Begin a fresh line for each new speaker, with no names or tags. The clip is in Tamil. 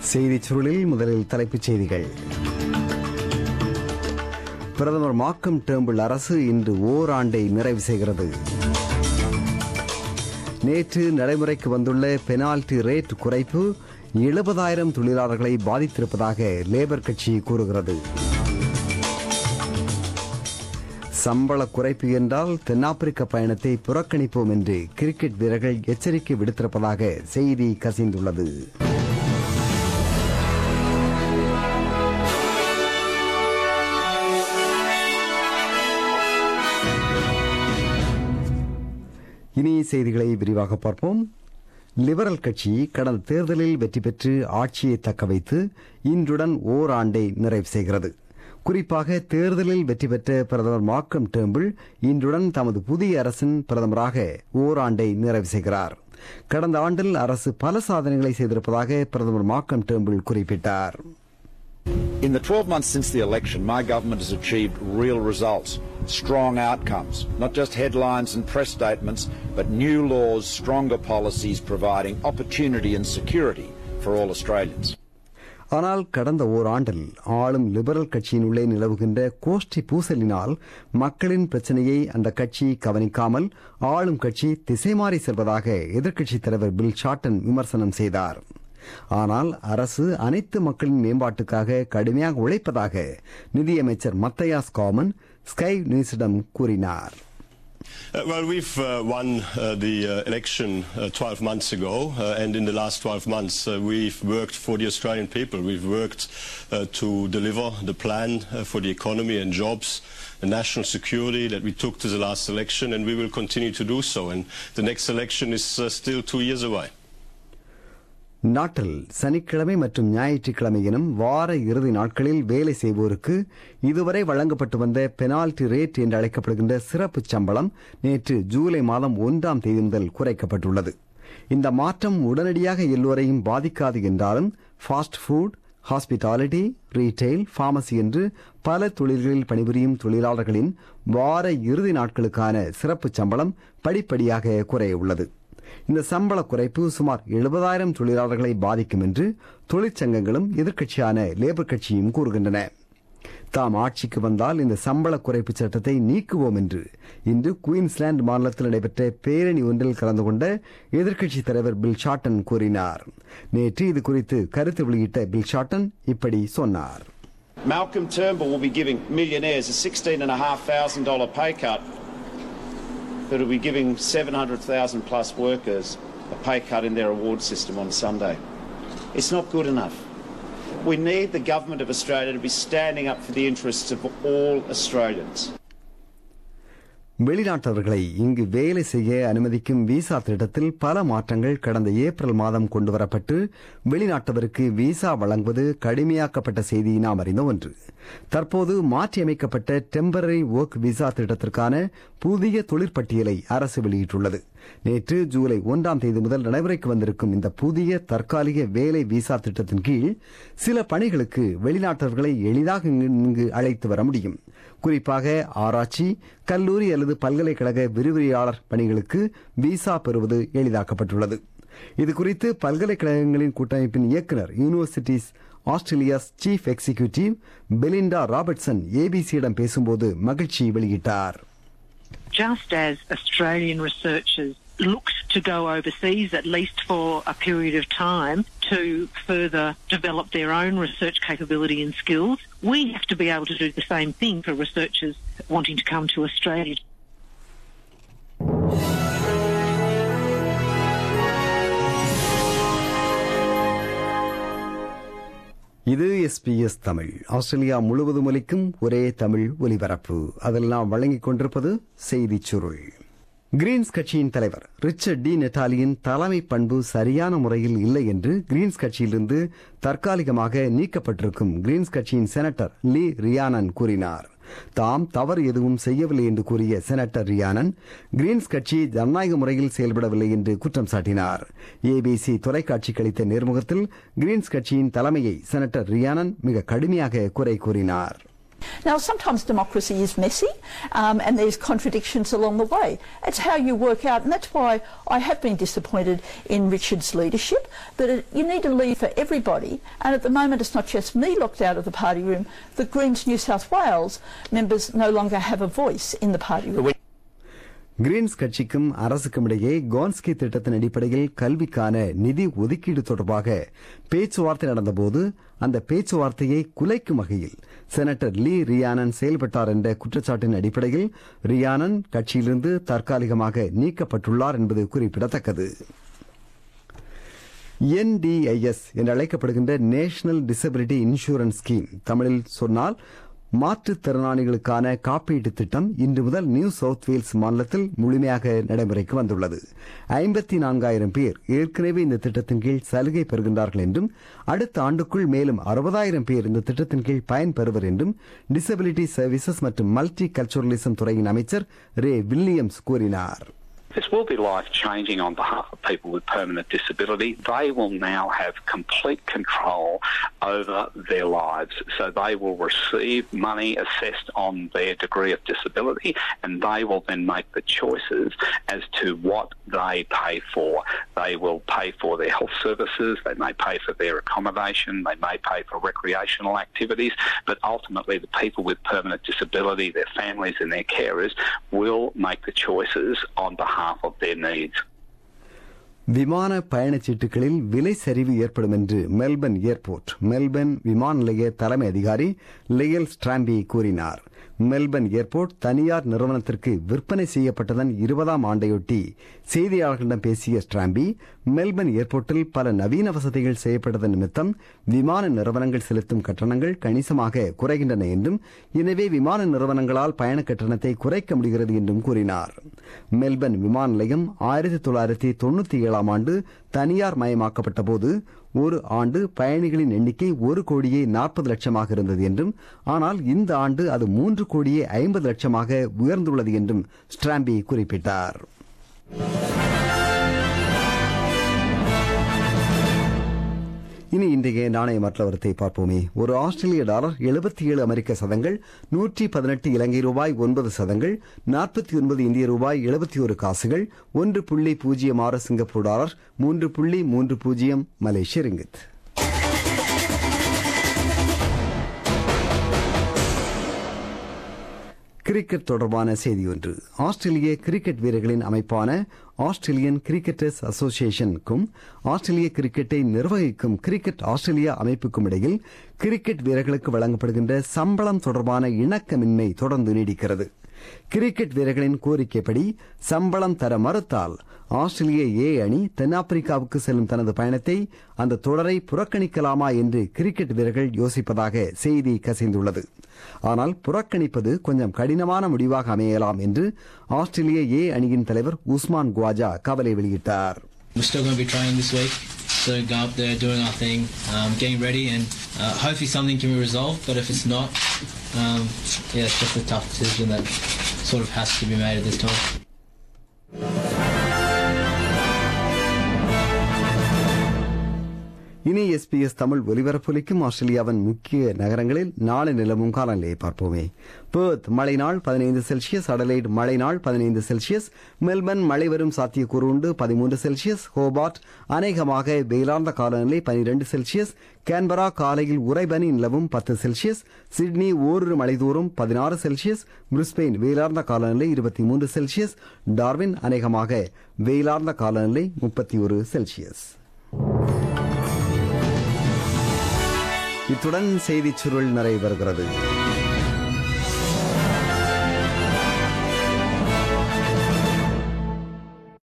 செய்திச் சுருளில் முதலில் தலைப்புச் செய்திகள் பிரதமர் மாக்கம் டேம்பிள் அரசு இன்று ஓராண்டை நிறைவு செய்கிறது நேற்று நடைமுறைக்கு வந்துள்ள பெனால்டி ரேட் குறைப்பு எழுபதாயிரம் தொழிலாளர்களை பாதித்திருப்பதாக லேபர் கட்சி கூறுகிறது சம்பள குறைப்பு என்றால் தென்னாப்பிரிக்க பயணத்தை புறக்கணிப்போம் என்று கிரிக்கெட் வீரர்கள் எச்சரிக்கை விடுத்திருப்பதாக செய்தி கசிந்துள்ளது இனி செய்திகளை விரிவாக பார்ப்போம் லிபரல் கட்சி கடந்த தேர்தலில் வெற்றி பெற்று ஆட்சியை தக்கவைத்து இன்றுடன் ஓராண்டை நிறைவு செய்கிறது குறிப்பாக தேர்தலில் வெற்றி பெற்ற பிரதமர் மார்க்கம் டேம்பிள் இன்றுடன் தமது புதிய அரசின் பிரதமராக ஓராண்டை நிறைவு செய்கிறார் கடந்த ஆண்டில் அரசு பல சாதனைகளை செய்திருப்பதாக பிரதமர் மார்க்கம் டேம்பிள் குறிப்பிட்டார்
In the 12 months since the election, my government has achieved real results, strong outcomes, not just headlines and press statements, but new laws, stronger policies providing opportunity and security for all Australians.
ஆனால் கடந்த ஓராண்டில் ஆளும் லிபரல் கட்சியினுள்ளே நிலவுகின்ற கோஷ்டி பூசலினால் மக்களின் பிரச்சனையை அந்த கட்சி கவனிக்காமல் ஆளும் கட்சி திசை மாறி செல்வதாக எதிர்க்கட்சித் தலைவர் பில் ஷார்டன் விமர்சனம் செய்தார் ஆனால் அரசு அனைத்து மக்களின் மேம்பாட்டுக்காக கடுமையாக உழைப்பதாக நிதியமைச்சர் மத்தையாஸ் காமன் ஸ்கை நியூஸிடம் கூறினார்
Uh, well, we've uh, won uh, the uh, election uh, 12 months ago, uh, and in the last 12 months, uh, we've worked for the Australian people. We've worked uh, to deliver the plan uh, for the economy and jobs and national security that we took to the last election, and we will continue to do so. And the next election is uh, still two years away.
நாட்டில் சனிக்கிழமை மற்றும் ஞாயிற்றுக்கிழமை எனும் வார இறுதி நாட்களில் வேலை செய்வோருக்கு இதுவரை வழங்கப்பட்டு வந்த பெனால்டி ரேட் என்று அழைக்கப்படுகின்ற சிறப்பு சம்பளம் நேற்று ஜூலை மாதம் ஒன்றாம் தேதி முதல் குறைக்கப்பட்டுள்ளது இந்த மாற்றம் உடனடியாக எல்லோரையும் பாதிக்காது என்றாலும் fast food hospitality retail pharmacy என்று பல தொழில்களில் பணிபுரியும் தொழிலாளர்களின் வார இறுதி நாட்களுக்கான சிறப்பு சம்பளம் படிப்படியாக குறைய உள்ளது இந்த சம்பள குறைப்பு சுமார் எழுபதாயிரம் தொழிலாளர்களை பாதிக்கும் என்று தொழிற்சங்கங்களும் எதிர்க்கட்சியான லேபர் கட்சியும் கூறுகின்றன தாம் ஆட்சிக்கு வந்தால் இந்த சம்பள குறைப்பு சட்டத்தை நீக்குவோம் என்று இன்று குயின்ஸ்லாந்து மாநிலத்தில் நடைபெற்ற பேரணி ஒன்றில் கலந்து கொண்ட எதிர்க்கட்சித் தலைவர் பில் ஷார்டன் கூறினார் நேற்று இது குறித்து கருத்து வெளியிட்ட பில் ஷார்டன் இப்படி சொன்னார்
Malcolm Turnbull will be giving millionaires a $16,500 pay cut that will be giving 700,000 plus workers a pay cut in their award system on Sunday. It's not good enough. We need the Government of Australia to be standing up for the interests of all Australians.
வெளிநாட்டவர்களை இங்கு வேலை செய்ய அனுமதிக்கும் விசா திட்டத்தில் பல மாற்றங்கள் கடந்த ஏப்ரல் மாதம் கொண்டுவரப்பட்டு வெளிநாட்டவருக்கு விசா வழங்குவது கடுமையாக்கப்பட்ட செய்தி நாம் அறிந்த ஒன்று தற்போது மாற்றியமைக்கப்பட்ட டெம்பரரி ஒர்க் விசா திட்டத்திற்கான புதிய தொழிற்பட்டியலை அரசு வெளியிட்டுள்ளது நேற்று ஜூலை ஒன்றாம் தேதி முதல் நடைமுறைக்கு வந்திருக்கும் இந்த புதிய தற்காலிக வேலை விசா திட்டத்தின் கீழ் சில பணிகளுக்கு வெளிநாட்டவர்களை எளிதாக இங்கு அழைத்து வர முடியும் குறிப்பாக ஆராய்ச்சி கல்லூரி அல்லது பல்கலைக்கழக விரிவுரையாளர் பணிகளுக்கு விசா பெறுவது எளிதாக்கப்பட்டுள்ளது இதுகுறித்து பல்கலைக்கழகங்களின் கூட்டமைப்பின் இயக்குநர் Universities Australia's chief executive Belinda Robertson ஏபிசியிடம் பேசும்போது மகிழ்ச்சி வெளியிட்டார்
just as Australian researchers looked to go overseas at least for a period of time to further develop their own research capability and skills, we have to be able to do the same thing for researchers wanting to come to Australia.
இது எஸ்பிஎஸ் தமிழ் ஆஸ்திரேலியா முழுவதும் ஒலிக்கும் ஒரே தமிழ் ஒலிபரப்பு அதில் நாம் வழங்கிக் கொண்டிருப்பது செய்திச் சுருள் கிரீன்ஸ் கட்சியின் தலைவர் ரிச்சர்ட் டி நெட்டாலியின் தலைமை பண்பு சரியான முறையில் இல்லை என்று கிரீன்ஸ் கட்சியிலிருந்து தற்காலிகமாக நீக்கப்பட்டிருக்கும் கிரீன்ஸ் கட்சியின் செனட்டர் லீ ரியானன் கூறினார் தாம் தவறு எதுவும் செய்யவில்லை என்று கூறிய செனட்டர் ரியானன் கிரீன்ஸ் கட்சி ஜனநாயக முறையில் செயல்படவில்லை என்று குற்றம் சாட்டினார் ஏபிசி தொலைக்காட்சிக்கு அளித்த நேர்முகத்தில் கிரீன்ஸ் கட்சியின் தலைமையை செனட்டர் ரியானன் மிக கடுமையாக குறை கூறினார்
Now, sometimes democracy is messy um, and there's contradictions along the way. It's how you work out, and that's why I have been disappointed in Richard's leadership. That it, you need to lead for everybody, and at the moment it's not just me locked out of the party room. The Greens New South Wales members no longer have a voice in the party room.
Greens கட்சிக்கும் அரசுக்கும் இடையே கோன்ஸ்கி திட்டத்தின் அடிப்படையில் கல்விக்கான நிதி ஒதுக்கீடு தொடர்பாக பேச்சுவார்த்தை நடந்தபோது அந்த பேச்சுவார்த்தையை குலைக்கும் வகையில் செனட்டர் லீ ரியானன் செயல்பட்டார் என்ற குற்றச்சாட்டின் அடிப்படையில் ரியானன் கட்சியிலிருந்து தற்காலிகமாக நீக்கப்பட்டுள்ளார் என்பது குறிப்பிடத்தக்கது என்டிஐஎஸ் என்று அழைக்கப்படுகின்ற நேஷனல் டிசபிலிட்டி இன்சூரன்ஸ் ஸ்கீம் தமிழில் சொன்னால் மாற்றுத்திறனாளிகளுக்கான காப்பீட்டு திட்டம் இன்று முதல் நியூ சவுத் வேல்ஸ் மாநிலத்தில் முழுமையாக நடைமுறைக்கு வந்துள்ளது ஐம்பத்தி நான்காயிரம் பேர் ஏற்கனவே இந்த திட்டத்தின் கீழ் சலுகை பெறுகின்றார்கள் என்றும் அடுத்த ஆண்டுக்குள் மேலும் அறுபதாயிரம் பேர் இந்த திட்டத்தின் கீழ் பயன்பெறுவர் என்றும் டிசபிலிட்டி சர்வீசஸ் மற்றும் மல்டி கல்ச்சுரலிசம் துறையின் அமைச்சர் ரே வில்லியம்ஸ் கூறினார்
This will be life changing on behalf of people with permanent disability. They will now have complete control over their lives. So they will receive money assessed on their degree of disability and they will then make the choices as to what they pay for. They will pay for their health services, they may pay for their accommodation, they may pay for recreational activities, but ultimately the people with permanent disability, their families and their carers will make the choices on behalf of their needs.
விமான பயணச்சீட்டுகளில் விலை சரிவு ஏற்படும் என்று மெல்பர்ன் ஏர்போர்ட் மெல்பர்ன் விமான நிலைய தலைமை அதிகாரி லியல் ஸ்ட்ராம்பி கூறினார் மெல்பர்ன் ஏர்போர்ட் தனியார் நிறுவனத்திற்கு விற்பனை செய்யப்பட்டதன் இருபதாம் ஆண்டையொட்டி செய்தியாளர்களிடம் பேசிய ஸ்ட்ராம்பி மெல்பர்ன் ஏர்போர்ட்டில் பல நவீன வசதிகள் செய்யப்பட்டதன் நிமித்தம் விமான நிறுவனங்கள் செலுத்தும் கட்டணங்கள் கணிசமாக குறைகின்றன என்றும் எனவே விமான நிறுவனங்களால் பயண கட்டணத்தை குறைக்க முடிகிறது என்றும் கூறினார் மெல்பர்ன் விமான நிலையம் ஆயிரத்தி தொள்ளாயிரத்தி தொண்ணூத்தி ஏழாம் ஆண்டு தனியார் மயமாக்கப்பட்ட போது ஒரு ஆண்டு பயணிகளின் எண்ணிக்கை ஒரு கோடியே நாற்பது லட்சமாக இருந்தது என்றும் ஆனால் இந்த ஆண்டு அது மூன்று கோடியே ஐம்பது லட்சமாக உயர்ந்துள்ளது என்றும் ஸ்ட்ராம்பி குறிப்பிட்டார் இனி இன்றைய நாணய மற்றவரத்தை பார்ப்போமே ஒரு ஆஸ்திரேலிய டாலர் எழுபத்தி ஏழு அமெரிக்க சதங்கள் நூற்றி பதினெட்டு இலங்கை ரூபாய் ஒன்பது சதங்கள் நாற்பத்தி ஒன்பது இந்திய ரூபாய் எழுபத்தி ஒரு காசுகள் ஒன்று புள்ளி பூஜ்ஜியம் ஆறு சிங்கப்பூர் டாலர் மூன்று புள்ளி மூன்று பூஜ்ஜியம் மலேசிய ரிங்கித் கிரிக்கெட் தொடர்பான செய்தி ஒன்று ஆஸ்திரேலிய கிரிக்கெட் வீரர்களின் அமைப்பான ஆஸ்திரேலியன் கிரிக்கெட்டர்ஸ் அசோசியேஷனுக்கும் ஆஸ்திரேலிய கிரிக்கெட்டை நிர்வகிக்கும் கிரிக்கெட் ஆஸ்திரேலியா அமைப்புக்கும் இடையில் கிரிக்கெட் வீரர்களுக்கு வழங்கப்படுகின்ற சம்பளம் தொடர்பான இணக்கமின்மை தொடர்ந்து நீடிக்கிறது கிரிக்கெட் வீரர்களின் கோரிக்கைப்படி சம்பளம் தர மறுத்தால் ஆஸ்திரேலிய ஏ அணி தென்னாப்பிரிக்காவுக்கு செல்லும் தனது பயணத்தை அந்த தொடரை புறக்கணிக்கலாமா என்று கிரிக்கெட் வீரர்கள் யோசிப்பதாக செய்தி கசிந்துள்ளது ஆனால் புறக்கணிப்பது கொஞ்சம் கடினமான முடிவாக அமையலாம் என்று ஆஸ்திரேலிய ஏ அணியின் தலைவர் உஸ்மான் குவாஜா கவலை வெளியிட்டார்
We're still going to be training this week, so go up there, doing our thing, um, getting ready, and uh, hopefully something can be resolved. But if it's not, um, yeah, it's just a tough decision that sort of has to be made at this time.
இனி எஸ்பிஎஸ் தமிழ் ஒலிபரப்பொலிக்கும் ஆஸ்திரேலியாவின் முக்கிய நகரங்களில் நாளை நிலவும் காலநிலையை பார்ப்போமே பேர்த் மழை நாள் பதினைந்து செல்சியஸ் அடலைட் மழை நாள் பதினைந்து செல்சியஸ் மெல்பர்ன் மழை வரும் சாத்தியக்கூறு உண்டு பதிமூன்று செல்சியஸ் ஹோபார்ட் அநேகமாக வெயிலார்ந்த காலநிலை பனிரெண்டு செல்சியஸ் கேன்பரா காலையில் உறைபனி நிலவும் பத்து செல்சியஸ் சிட்னி ஓரிரு மழை தூரும் பதினாறு செல்சியஸ் பிரிஸ்பெயின் வெயிலார்ந்த காலநிலை இருபத்தி மூன்று செல்சியஸ் டார்வின் அநேகமாக வெயிலார்ந்த காலநிலை முப்பத்தி ஒரு செல்சியஸ் இத்துடன் செய்திச் சுருள் நிறைவு பெறுகிறது